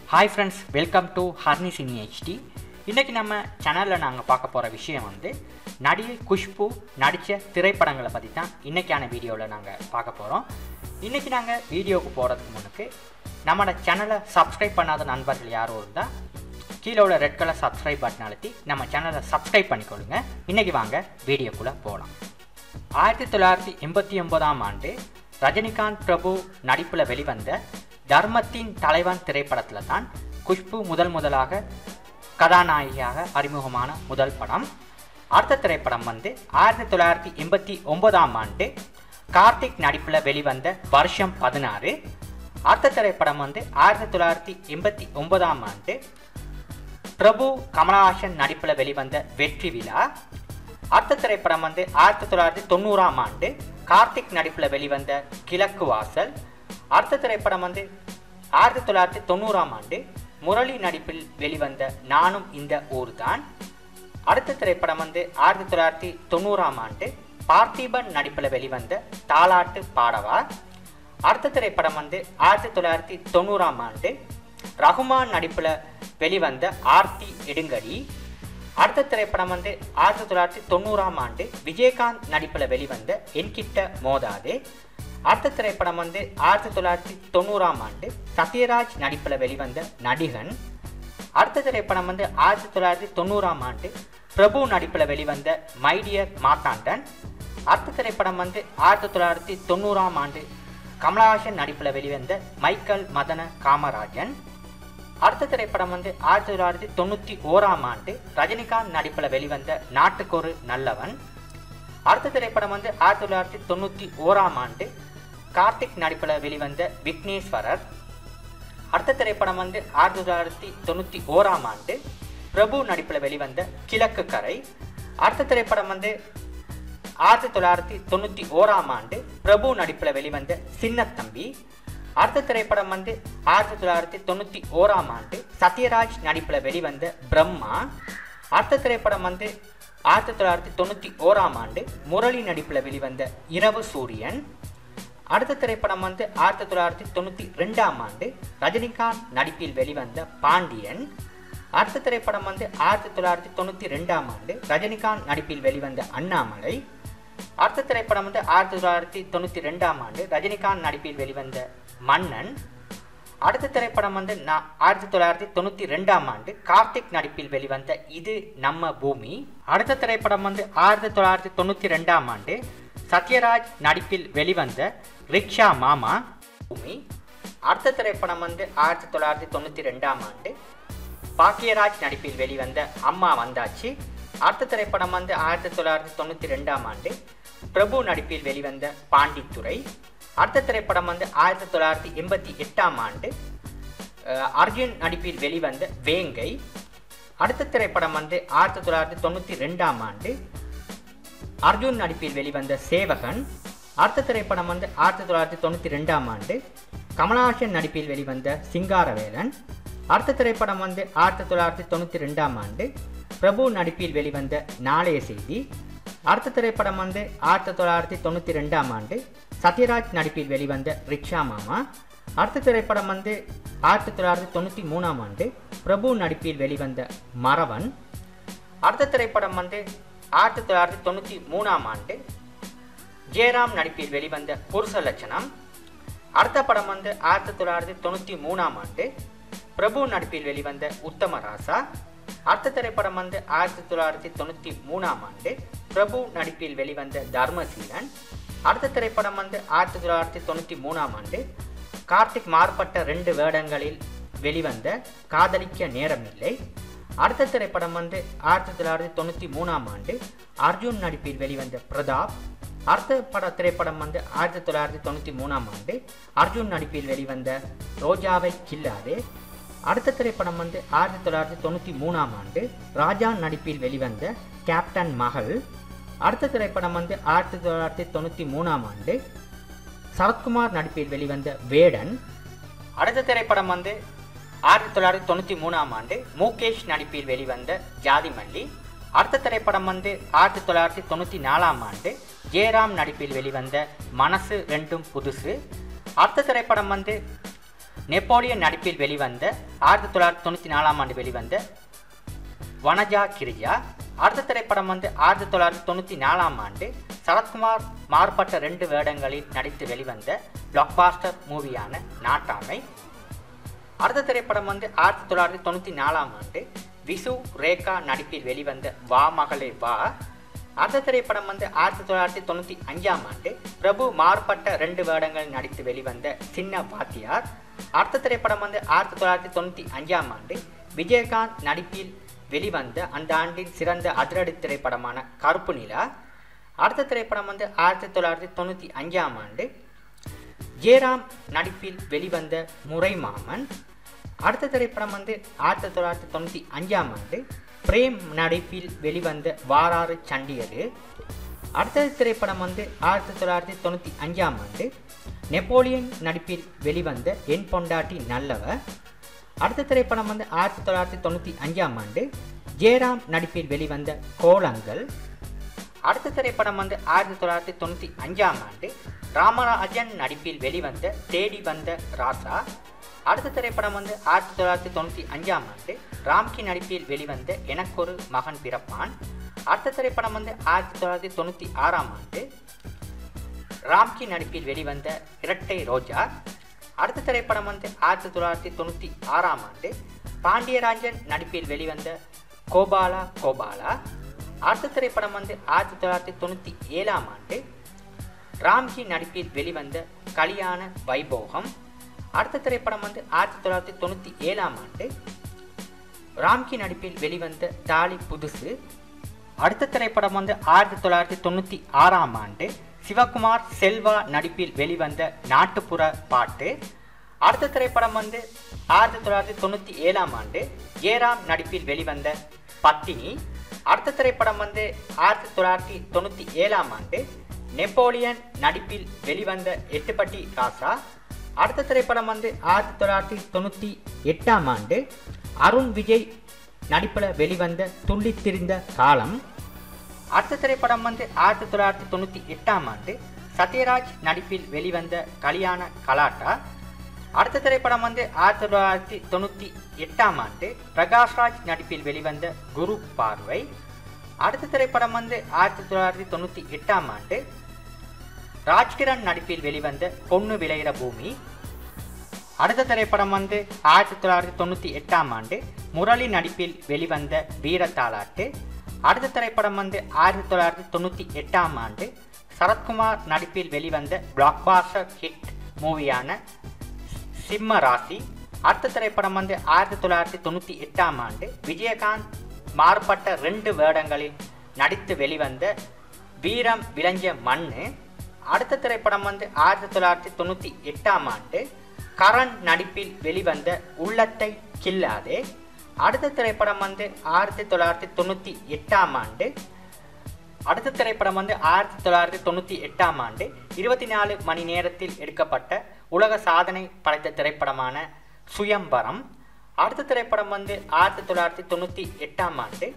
hi friends welcome to ஹர்னி சினி HD இன்றைக்கி நம்ம சேனலில் நாங்கள் பார்க்க போகிற விஷயம் வந்து நடிகை குஷ்பு நடித்த திரைப்படங்களை பற்றி தான் இன்றைக்கான வீடியோவில் நாங்கள் பார்க்க போகிறோம் இன்றைக்கி நாங்கள் வீடியோவுக்கு போகிறதுக்கு முன்னுக்கு நம்மளோட சேனலை சப்ஸ்கிரைப் பண்ணாத நண்பர்கள் யாரும் இருந்தால் கீழே உள்ள ரெட் கலர் சப்ஸ்கிரைப் பட்டன் அழுத்தி நம்ம சேனலை சப்ஸ்கிரைப் பண்ணிக்கொள்ளுங்க இன்றைக்கி வாங்க வீடியோக்குள்ளே போகலாம் ஆயிரத்தி தொள்ளாயிரத்தி எண்பத்தி ஒன்பதாம் ஆண்டு ரஜினிகாந்த் பிரபு நடிப்பில் வெளிவந்த தர்மத்தின் தலைவன் திரைப்படத்தில் தான் குஷ்பு முதல் முதலாக கதாநாயகியாக அறிமுகமான முதல் படம் அடுத்த திரைப்படம் வந்து ஆயிரத்தி தொள்ளாயிரத்தி எண்பத்தி ஒன்பதாம் ஆண்டு கார்த்திக் நடிப்பில் வெளிவந்த வருஷம் பதினாறு அடுத்த திரைப்படம் வந்து ஆயிரத்தி தொள்ளாயிரத்தி எண்பத்தி ஒன்பதாம் ஆண்டு பிரபு கமலஹாசன் நடிப்பில் வெளிவந்த வெற்றி விழா அடுத்த திரைப்படம் வந்து ஆயிரத்தி தொள்ளாயிரத்தி தொண்ணூறாம் ஆண்டு கார்த்திக் நடிப்பில் வெளிவந்த கிழக்கு வாசல் அடுத்த திரைப்படம் வந்து ஆயிரத்தி தொள்ளாயிரத்தி தொண்ணூறாம் ஆண்டு முரளி நடிப்பில் வெளிவந்த நானும் இந்த ஊர்தான் அடுத்த திரைப்படம் வந்து ஆயிரத்தி தொள்ளாயிரத்தி தொண்ணூறாம் ஆண்டு பார்த்திபன் நடிப்பில் வெளிவந்த தாலாட்டு பாடவா அடுத்த திரைப்படம் வந்து ஆயிரத்தி தொள்ளாயிரத்தி தொண்ணூறாம் ஆண்டு ரகுமான் நடிப்பில் வெளிவந்த ஆர்த்தி எடுங்கடி அடுத்த திரைப்படம் வந்து ஆயிரத்தி தொள்ளாயிரத்தி தொண்ணூறாம் ஆண்டு விஜயகாந்த் நடிப்பில் வெளிவந்த என்கிட்ட மோதாது அடுத்த திரைப்படம் வந்து ஆயிரத்தி தொள்ளாயிரத்தி தொண்ணூறாம் ஆண்டு சத்யராஜ் நடிப்பில் வெளிவந்த நடிகன் அடுத்த திரைப்படம் வந்து ஆயிரத்தி தொள்ளாயிரத்தி தொண்ணூறாம் ஆண்டு பிரபு நடிப்பில் வெளிவந்த மைடியர் மாத்தாண்டன் அடுத்த திரைப்படம் வந்து ஆயிரத்தி தொள்ளாயிரத்தி தொண்ணூறாம் ஆண்டு கமலஹாசன் நடிப்பில் வெளிவந்த மைக்கேல் மதன காமராஜன் அடுத்த திரைப்படம் வந்து ஆயிரத்தி தொள்ளாயிரத்தி தொண்ணூற்றி ஓராம் ஆண்டு ரஜினிகாந்த் நடிப்பில் வெளிவந்த நாட்டுக்கொரு நல்லவன் அடுத்த திரைப்படம் வந்து ஆயிரத்தி தொள்ளாயிரத்தி தொண்ணூற்றி ஓராம் ஆண்டு கார்த்திக் நடிப்பில் வெளிவந்த விக்னேஸ்வரர் அடுத்த திரைப்படம் வந்து ஆயிரத்தி தொள்ளாயிரத்தி தொண்ணூற்றி ஓராம் ஆண்டு பிரபு நடிப்பில் வெளிவந்த கிழக்கு கரை அடுத்த திரைப்படம் வந்து ஆயிரத்தி தொள்ளாயிரத்தி தொண்ணூற்றி ஓராம் ஆண்டு பிரபு நடிப்பில் வெளிவந்த சின்னத்தம்பி அடுத்த திரைப்படம் வந்து ஆயிரத்தி தொள்ளாயிரத்தி தொண்ணூற்றி ஓராம் ஆண்டு சத்யராஜ் நடிப்பில் வெளிவந்த பிரம்மா அடுத்த திரைப்படம் வந்து ஆயிரத்தி தொள்ளாயிரத்தி தொண்ணூற்றி ஓராம் ஆண்டு முரளி நடிப்பில் வெளிவந்த இரவு சூரியன் அடுத்த திரைப்படம் வந்து ஆயிரத்தி தொள்ளாயிரத்தி தொண்ணூற்றி ரெண்டாம் ஆண்டு ரஜினிகாந்த் நடிப்பில் வெளிவந்த பாண்டியன் அடுத்த திரைப்படம் வந்து ஆயிரத்தி தொள்ளாயிரத்தி தொண்ணூற்றி ரெண்டாம் ஆண்டு ரஜினிகாந்த் நடிப்பில் வெளிவந்த அண்ணாமலை அடுத்த திரைப்படம் வந்து ஆயிரத்தி தொள்ளாயிரத்தி தொண்ணூற்றி ரெண்டாம் ஆண்டு ரஜினிகாந்த் நடிப்பில் வெளிவந்த மன்னன் அடுத்த திரைப்படம் வந்து நான் ஆயிரத்தி தொள்ளாயிரத்தி தொண்ணூற்றி ரெண்டாம் ஆண்டு கார்த்திக் நடிப்பில் வெளிவந்த இது நம்ம பூமி அடுத்த திரைப்படம் வந்து ஆயிரத்தி தொள்ளாயிரத்தி தொண்ணூற்றி ரெண்டாம் ஆண்டு சத்யராஜ் நடிப்பில் வெளிவந்த ரிக்ஷா மாமா பூமி அடுத்த திரைப்படம் வந்து ஆயிரத்தி தொள்ளாயிரத்தி தொண்ணூற்றி ரெண்டாம் ஆண்டு பாக்கியராஜ் நடிப்பில் வெளிவந்த அம்மா வந்தாச்சு அடுத்த திரைப்படம் வந்து ஆயிரத்தி தொள்ளாயிரத்தி தொண்ணூற்றி ரெண்டாம் ஆண்டு பிரபு நடிப்பில் வெளிவந்த பாண்டித்துறை அடுத்த திரைப்படம் வந்து ஆயிரத்தி தொள்ளாயிரத்தி எண்பத்தி எட்டாம் ஆண்டு அஹ், அர்ஜுன் நடிப்பில் வெளிவந்த வேங்கை அடுத்த திரைப்படம் வந்து ஆயிரத்தி தொள்ளாயிரத்தி தொண்ணூற்றி ரெண்டாம் ஆண்டு அர்ஜுன் நடிப்பில் வெளிவந்த சேவகன் அடுத்த திரைப்படம் வந்து ஆயிரத்தி தொள்ளாயிரத்தி தொண்ணூற்றி ரெண்டாம் ஆண்டு கமலஹாசன் நடிப்பில் வெளிவந்த சிங்காரவேலன் அடுத்த திரைப்படம் வந்து ஆயிரத்தி தொள்ளாயிரத்தி தொண்ணூற்றி ரெண்டாம் ஆண்டு பிரபு நடிப்பில் வெளிவந்த நாளைய செய்தி அடுத்த திரைப்படம் வந்து ஆயிரத்தி தொள்ளாயிரத்தி தொண்ணூற்றி ரெண்டாம் ஆண்டு சத்யராஜ் நடிப்பில் வெளிவந்த ரிக்ஷா மாமா அடுத்த திரைப்படம் வந்து ஆயிரத்தி தொள்ளாயிரத்தி தொண்ணூற்றி மூணாம் ஆண்டு பிரபு நடிப்பில் வெளிவந்த மறவன் அடுத்த திரைப்படம் வந்து ஆயிரத்தி தொள்ளாயிரத்தி தொண்ணூற்றி மூணாம் ஆண்டு ஜெயராம் நடிப்பில் வெளிவந்த புருஷ லட்சணம் அடுத்த படம் வந்து ஆயிரத்தி தொள்ளாயிரத்தி தொண்ணூற்றி மூணாம் ஆண்டு பிரபு நடிப்பில் வெளிவந்த உத்தம ராசா அடுத்த திரைப்படம் வந்து ஆயிரத்தி தொள்ளாயிரத்தி தொண்ணூற்றி மூணாம் ஆண்டு பிரபு நடிப்பில் வெளிவந்த தர்மசீலன் அடுத்த திரைப்படம் வந்து ஆயிரத்தி தொள்ளாயிரத்தி தொண்ணூற்றி மூணாம் ஆண்டு கார்த்திக் மாறுபட்ட ரெண்டு வேடங்களில் வெளிவந்த காதலிக்க நேரமில்லை அடுத்த திரைப்படம் வந்து ஆயிரத்தி தொள்ளாயிரத்தி தொண்ணூற்றி மூணாம் ஆண்டு அர்ஜுன் நடிப்பில் வெளிவந்த பிரதாப் அடுத்த பட திரைப்படம் வந்து ஆயிரத்தி தொள்ளாயிரத்தி தொண்ணூற்றி மூணாம் ஆண்டு அர்ஜுன் நடிப்பில் வெளிவந்த ரோஜாவை கில்லாதே அடுத்த திரைப்படம் வந்து ஆயிரத்தி தொள்ளாயிரத்தி தொண்ணூற்றி மூணாம் ஆண்டு ராஜா நடிப்பில் வெளிவந்த கேப்டன் மகள் அடுத்த திரைப்படம் வந்து ஆயிரத்தி தொள்ளாயிரத்தி தொண்ணூற்றி மூணாம் ஆண்டு சரத்குமார் நடிப்பில் வெளிவந்த வேடன் அடுத்த திரைப்படம் வந்து ஆயிரத்தி தொள்ளாயிரத்தி தொண்ணூற்றி மூணாம் ஆண்டு முகேஷ் நடிப்பில் வெளிவந்த ஜாதிமல்லி அடுத்த திரைப்படம் வந்து ஆயிரத்தி தொள்ளாயிரத்தி தொண்ணூற்றி நாலாம் ஆண்டு ஜெயராம் நடிப்பில் வெளிவந்த மனசு ரெண்டும் புதுசு அடுத்த திரைப்படம் வந்து நெப்போலியன் நடிப்பில் வெளிவந்த ஆயிரத்தி தொள்ளாயிரத்தி தொண்ணூற்றி நாலாம் ஆண்டு வெளிவந்த வனஜா கிரிஜா அடுத்த திரைப்படம் வந்து ஆயிரத்தி தொள்ளாயிரத்தி தொண்ணூற்றி நாலாம் ஆண்டு சரத்குமார் மாறுபட்ட ரெண்டு வேடங்களில் நடித்து வெளிவந்த பிளாக்பாஸ்டர் மூவியான நாட்டாமை அடுத்த திரைப்படம் வந்து ஆயிரத்தி தொள்ளாயிரத்தி தொண்ணூற்றி நாலாம் ஆண்டு விசு ரேகா நடிப்பில் வெளிவந்த வா மகளே வா அடுத்த திரைப்படம் வந்து ஆயிரத்தி தொள்ளாயிரத்தி தொண்ணூற்றி அஞ்சாம் ஆண்டு பிரபு மாறுபட்ட ரெண்டு வேடங்கள் நடித்து வெளிவந்த சின்ன வாத்தியார் அடுத்த திரைப்படம் வந்து ஆயிரத்தி தொள்ளாயிரத்தி தொண்ணூற்றி அஞ்சாம் ஆண்டு விஜயகாந்த் நடிப்பில் வெளிவந்த அந்த ஆண்டின் சிறந்த அதிரடி திரைப்படமான கருப்பு நிலா அடுத்த திரைப்படம் வந்து ஆயிரத்தி தொள்ளாயிரத்தி தொண்ணூற்றி அஞ்சாம் ஆண்டு ஜெயராம் நடிப்பில் வெளிவந்த முறை மாமன் அடுத்த திரைப்படம் வந்து ஆயிரத்தி தொள்ளாயிரத்தி தொண்ணூற்றி அஞ்சாம் ஆண்டு பிரேம் நடிப்பில் வெளிவந்த வாராறு சண்டியது அடுத்த திரைப்படம் வந்து ஆயிரத்தி தொள்ளாயிரத்தி தொண்ணூற்றி அஞ்சாம் ஆண்டு நெப்போலியன் நடிப்பில் வெளிவந்த என் பொண்டாட்டி நல்லவ அடுத்த திரைப்படம் வந்து ஆயிரத்தி தொள்ளாயிரத்தி தொண்ணூற்றி அஞ்சாம் ஆண்டு ஜெயராம் நடிப்பில் வெளிவந்த கோலங்கள் அடுத்த திரைப்படம் வந்து ஆயிரத்தி தொள்ளாயிரத்தி தொண்ணூற்றி அஞ்சாம் ஆண்டு ராமராஜன் நடிப்பில் வெளிவந்த தேடி வந்த ராசா அடுத்த திரைப்படம் வந்து ஆயிரத்தி தொள்ளாயிரத்தி தொண்ணூற்றி அஞ்சாம் ஆண்டு ராம்கி நடிப்பில் வெளிவந்த எனக்கொரு மகன் பிறப்பான் அடுத்த திரைப்படம் வந்து ஆயிரத்தி தொள்ளாயிரத்தி தொண்ணூற்றி ஆறாம் ஆண்டு ராம்கி நடிப்பில் வெளிவந்த இரட்டை ரோஜா அடுத்த திரைப்படம் வந்து ஆயிரத்தி தொள்ளாயிரத்தி தொண்ணூற்றி ஆறாம் ஆண்டு பாண்டியராஜன் நடிப்பில் வெளிவந்த கோபாலா கோபாலா அடுத்த திரைப்படம் வந்து ஆயிரத்தி தொள்ளாயிரத்தி தொண்ணூற்றி ஏழாம் ஆண்டு ராம்கி நடிப்பில் வெளிவந்த கல்யாண வைபோகம் அடுத்த திரைப்படம் வந்து ஆயிரத்தி தொள்ளாயிரத்தி தொண்ணூற்றி ஏழாம் ஆண்டு ராம்கி நடிப்பில் வெளிவந்த தாலி புதுசு அடுத்த திரைப்படம் வந்து ஆயிரத்தி தொள்ளாயிரத்தி தொண்ணூற்றி ஆறாம் ஆண்டு சிவகுமார் செல்வா நடிப்பில் வெளிவந்த நாட்டுப்புற பாட்டு அடுத்த திரைப்படம் வந்து ஆயிரத்தி தொள்ளாயிரத்தி தொண்ணூற்றி ஏழாம் ஆண்டு ஜெயராம் நடிப்பில் வெளிவந்த பத்தினி அடுத்த திரைப்படம் வந்து ஆயிரத்தி தொள்ளாயிரத்தி தொண்ணூற்றி ஏழாம் ஆண்டு நெப்போலியன் நடிப்பில் வெளிவந்த எட்டுப்பட்டி ராசா அடுத்த திரைப்படம் வந்து ஆயிரத்தி தொள்ளாயிரத்தி தொண்ணூற்றி எட்டாம் ஆண்டு அருண் விஜய் நடிப்பில் வெளிவந்த துள்ளித் திரிந்த காலம் அடுத்த திரைப்படம் வந்து ஆயிரத்தி தொள்ளாயிரத்தி தொண்ணூற்றி எட்டாம் ஆண்டு சத்யராஜ் நடிப்பில் வெளிவந்த கல்யாண கலாட்டா அடுத்த திரைப்படம் வந்து ஆயிரத்தி தொள்ளாயிரத்தி தொண்ணூற்றி எட்டாம் ஆண்டு பிரகாஷ்ராஜ் நடிப்பில் வெளிவந்த குரு பார்வை அடுத்த திரைப்படம் வந்து ஆயிரத்தி தொள்ளாயிரத்தி தொண்ணூற்றி எட்டாம் ஆண்டு ராஜ்கிரண் நடிப்பில் வெளிவந்த பொண்ணு விளையிற பூமி அடுத்த திரைப்படம் வந்து ஆயிரத்தி தொள்ளாயிரத்தி தொண்ணூற்றி எட்டாம் ஆண்டு முரளி நடிப்பில் வெளிவந்த வீரத்தாலாட்டு அடுத்த திரைப்படம் வந்து ஆயிரத்தி தொள்ளாயிரத்தி தொண்ணூற்றி எட்டாம் ஆண்டு சரத்குமார் நடிப்பில் வெளிவந்த பிளாக்பாஸ்டர் ஹிட் மூவியான சிம்ம ராசி அடுத்த திரைப்படம் வந்து ஆயிரத்தி தொள்ளாயிரத்தி தொண்ணூற்றி எட்டாம் ஆண்டு விஜயகாந்த் மாறுபட்ட ரெண்டு வேடங்களில் நடித்து வெளிவந்த வீரம் விளைஞ்ச மண்ணு அடுத்த திரைப்படம் வந்து ஆயிரத்தி தொள்ளாயிரத்தி தொண்ணூற்றி எட்டாம் ஆண்டு கரண் நடிப்பில் வெளிவந்த உள்ளத்தை கில்லாதே அடுத்த திரைப்படம் வந்து ஆயிரத்தி தொள்ளாயிரத்தி தொண்ணூற்றி எட்டாம் ஆண்டு அடுத்த திரைப்படம் வந்து ஆயிரத்தி தொள்ளாயிரத்தி தொண்ணூற்றி எட்டாம் ஆண்டு இருபத்தி நாலு மணி நேரத்தில் எடுக்கப்பட்ட உலக சாதனை படைத்த திரைப்படமான சுயம்பரம் அடுத்த திரைப்படம் வந்து ஆயிரத்தி தொள்ளாயிரத்தி தொண்ணூற்றி எட்டாம் ஆண்டு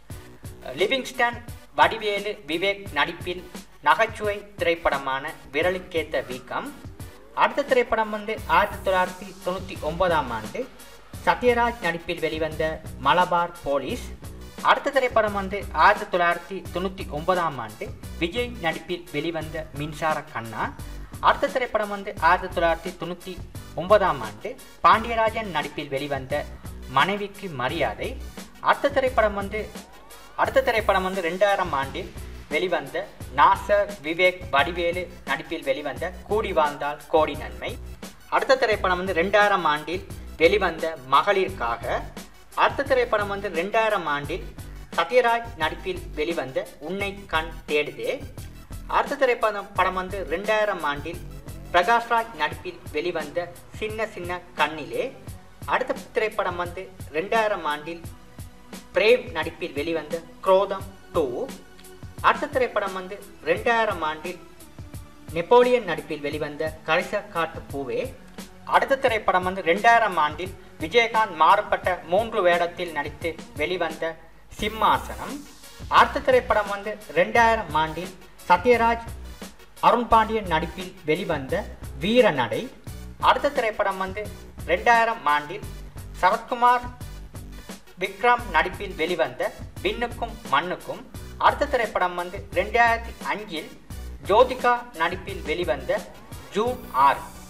லிவிங்ஸ்டன் வடிவேலு விவேக் நடிப்பில் நகைச்சுவை திரைப்படமான விரலுக்கேத்த வீக்கம் அடுத்த திரைப்படம் வந்து ஆயிரத்தி தொள்ளாயிரத்தி தொண்ணூற்றி ஒன்பதாம் ஆண்டு சத்யராஜ் நடிப்பில் வெளிவந்த மலபார் போலீஸ் அடுத்த திரைப்படம் வந்து ஆயிரத்தி தொள்ளாயிரத்தி தொண்ணூற்றி ஒன்பதாம் ஆண்டு விஜய் நடிப்பில் வெளிவந்த மின்சார கண்ணா அடுத்த திரைப்படம் வந்து ஆயிரத்தி தொள்ளாயிரத்தி தொண்ணூற்றி ஒன்பதாம் ஆண்டு பாண்டியராஜன் நடிப்பில் வெளிவந்த மனைவிக்கு மரியாதை அடுத்த திரைப்படம் வந்து அடுத்த திரைப்படம் வந்து ரெண்டாயிரம் ஆண்டில் வெளிவந்த நாசர் விவேக் வடிவேலு நடிப்பில் வெளிவந்த கூடி வாழ்ந்தால் கோடி நன்மை அடுத்த திரைப்படம் வந்து ரெண்டாயிரம் ஆண்டில் வெளிவந்த மகளிருக்காக அடுத்த திரைப்படம் வந்து ரெண்டாயிரம் ஆண்டில் சத்யராஜ் நடிப்பில் வெளிவந்த உன்னை கண் தேடுதே அடுத்த திரைப்படம் படம் வந்து ரெண்டாயிரம் ஆண்டில் பிரகாஷ்ராஜ் நடிப்பில் வெளிவந்த சின்ன சின்ன கண்ணிலே அடுத்த திரைப்படம் வந்து ரெண்டாயிரம் ஆண்டில் பிரேம் நடிப்பில் வெளிவந்த குரோதம் டூ அடுத்த திரைப்படம் வந்து ரெண்டாயிரம் ஆண்டில் நெப்போலியன் நடிப்பில் வெளிவந்த கரிச காட்டு பூவே அடுத்த திரைப்படம் வந்து ரெண்டாயிரம் ஆண்டில் விஜயகாந்த் மாறுபட்ட மூன்று வேடத்தில் நடித்து வெளிவந்த சிம்மாசனம் அடுத்த திரைப்படம் வந்து ரெண்டாயிரம் ஆண்டில் சத்யராஜ் அருண் பாண்டியன் நடிப்பில் வெளிவந்த வீரநடை அடுத்த திரைப்படம் வந்து ரெண்டாயிரம் ஆண்டில் சரத்குமார் விக்ரம் நடிப்பில் வெளிவந்த விண்ணுக்கும் மண்ணுக்கும் அடுத்த திரைப்படம் வந்து ரெண்டாயிரத்தி அஞ்சில் ஜோதிகா நடிப்பில் வெளிவந்த ஜூன் ஆறு